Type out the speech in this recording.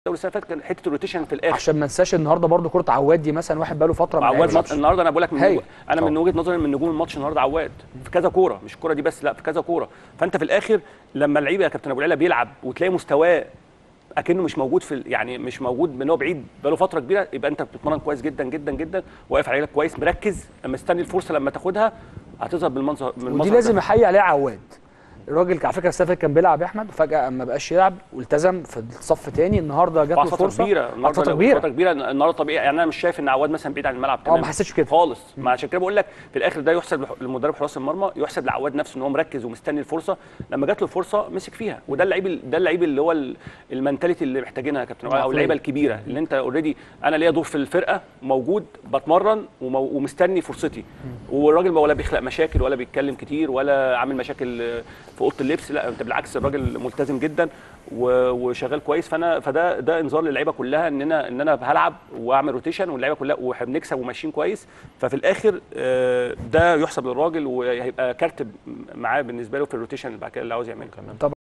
الدوري السنه اللي فاتت كان حته الروتيشن في الاخر عشان ما ننساش النهارده برضو كره عواد دي مثلا واحد بقاله فتره ما عواد لعبش. مط... النهارده انا بقول لك من هايل. وجه... انا من وجهه نظري من نجوم الماتش النهارده عواد في كذا كوره مش الكوره دي بس لا في كذا كوره فانت في الاخر لما اللعيب يا كابتن ابو العلا بيلعب وتلاقي مستواه اكنه مش موجود في ال- يعني مش موجود ان هو بعيد بقاله فتره كبيره يبقى انت بتتمرن كويس جدا جدا جدا واقف على رجلك كويس مركز مستني الفرصه لما تاخدها هتظهر بالمنظر ودي بالمظهر لازم ده. يحيي عليها عواد الراجل على فكره السنه اللي فاتت كان بيلعب يا احمد وفجاه ما بقاش يلعب والتزم في الصف تاني النهارده جات له بعد فتره فرصه كبيره بعد النهارده فتره لو- كبيره فتره كبيره النهارده طبيعي يعني انا مش شايف ان عواد مثلا بعيد عن الملعب اه تماما ما حسيتش كده خالص ما عشان كده بقول لك في الاخر ده يحسب لح- لمدرب حراس المرمى يحسب لعواد نفسه ان هو مركز ومستني الفرصه لما جات له الفرصه مسك فيها وده اللعيب ال- ده اللعيب اللي هو ال- المنتاليتي اللي محتاجينها يا كابتن او اللعيبه الكبيره اللي انت اوريدي انا ليا دور في الفرقه موجود بتمرن ومو- ومستني فرصتي والراجل ولا بيخلق مشاكل ولا بيتكلم كتير ولا عامل مشاكل في اوضه اللبس لا انت بالعكس الراجل ملتزم جدا و- وشغال كويس فانا فده ده انذار للعيبه كلها ان انا ان انا هلعب واعمل روتيشن واللعيبه كلها وبنكسب وماشيين كويس ففي الاخر آه، ده يحسب للراجل وهيبقى كارت معاه بالنسبه له في الروتيشن اللي بعد كده اللي عاوز يعمله طبعا